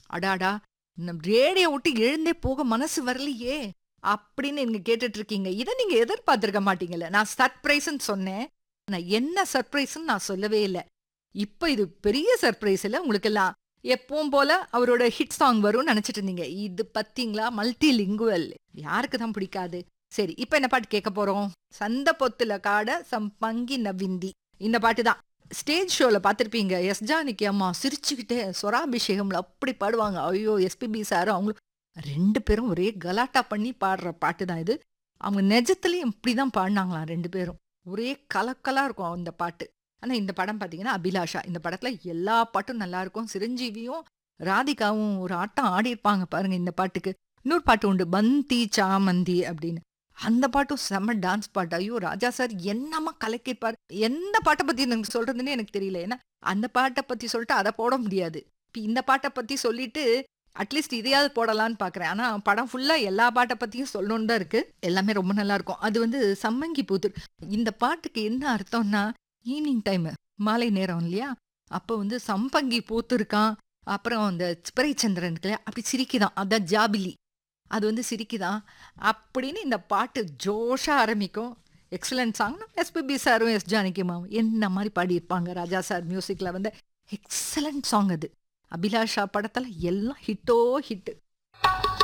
அடாடா ரேடியோ விட்டு எழுந்தே போக மனசு வரலையே அப்படின்னு நீங்க கேட்டுட்டு இருக்கீங்க இதை நீங்க எதிர்பார்த்திருக்க மாட்டீங்கல்ல நான் சர்ப்ரைஸ்ன்னு சொன்னேன் நான் என்ன சர்ப்ரைஸ்ன்னு நான் சொல்லவே இல்லை இப்ப இது பெரிய சர்ப்ரைஸ் இல்ல உங்களுக்கு எல்லாம் எப்பவும் போல அவரோட ஹிட் சாங் வரும்னு நினைச்சிட்டு இருந்தீங்க இது பத்தீங்களா மல்டி லிங்குவல் யாருக்கு தான் பிடிக்காது சரி இப்ப என்ன பாட்டு கேட்க போறோம் சந்த பொத்துல காட சம்பங்கி நவிந்தி இந்த பாட்டு தான் ஸ்டேஜ் ஷோல பார்த்திருப்பீங்க எஸ் ஜானகி அம்மா சிரிச்சுக்கிட்டே சொராபிஷேகம்ல அப்படி பாடுவாங்க ஐயோ எஸ்பிபி சார் அவங்களும் ரெண்டு பேரும் ஒரே கலாட்டா பண்ணி பாடுற பாட்டு தான் இது அவங்க நிஜத்துலயும் இப்படிதான் பாடினாங்களாம் ரெண்டு பேரும் ஒரே கலக்கலா இருக்கும் அந்த பாட்டு ஆனா இந்த படம் பாத்தீங்கன்னா அபிலாஷா இந்த படத்துல எல்லா பாட்டும் நல்லா இருக்கும் சிரஞ்சீவியும் ராதிகாவும் ஒரு ஆட்டம் ஆடி இருப்பாங்க பாருங்க இந்த பாட்டுக்கு இன்னொரு பாட்டு உண்டு பந்தி சாமந்தி அப்படின்னு அந்த பாட்டும் செம்ம டான்ஸ் பாட்டு ஐயோ ராஜா சார் என்னமா கலக்கிருப்பார் எந்த பாட்டை பத்தி எனக்கு சொல்றதுன்னு எனக்கு தெரியல ஏன்னா அந்த பாட்டை பத்தி சொல்லிட்டு அதை போட முடியாது இப்ப இந்த பாட்டை பத்தி சொல்லிட்டு அட்லீஸ்ட் இதையாவது போடலான்னு பாக்குறேன் ஆனா படம் ஃபுல்லா எல்லா பாட்டை பத்தியும் சொல்லணும்னு தான் இருக்கு எல்லாமே ரொம்ப நல்லா இருக்கும் அது வந்து சம்மங்கி பூத்து இந்த பாட்டுக்கு என்ன அர்த்தம்னா ஈவினிங் டைம் மாலை நேரம் இல்லையா அப்போ வந்து சம்பங்கி பூத்திருக்கான் அப்புறம் அந்த சிப்பரைச்சந்திரன் இருக்குல்ல அப்படி சிரிக்குதான் அதான் ஜாபிலி அது வந்து சிரிக்குதான் அப்படின்னு இந்த பாட்டு ஜோஷா ஆரம்பிக்கும் எக்ஸலன்ட் சாங் எஸ்பிபி சாரும் எஸ் ஜானகிமாவும் என்ன மாதிரி பாடியிருப்பாங்க ராஜா சார் மியூசிக்ல வந்து எக்ஸலண்ட் சாங் அது அபிலாஷா படத்துல எல்லாம் ஹிட்டோ ஹிட்டு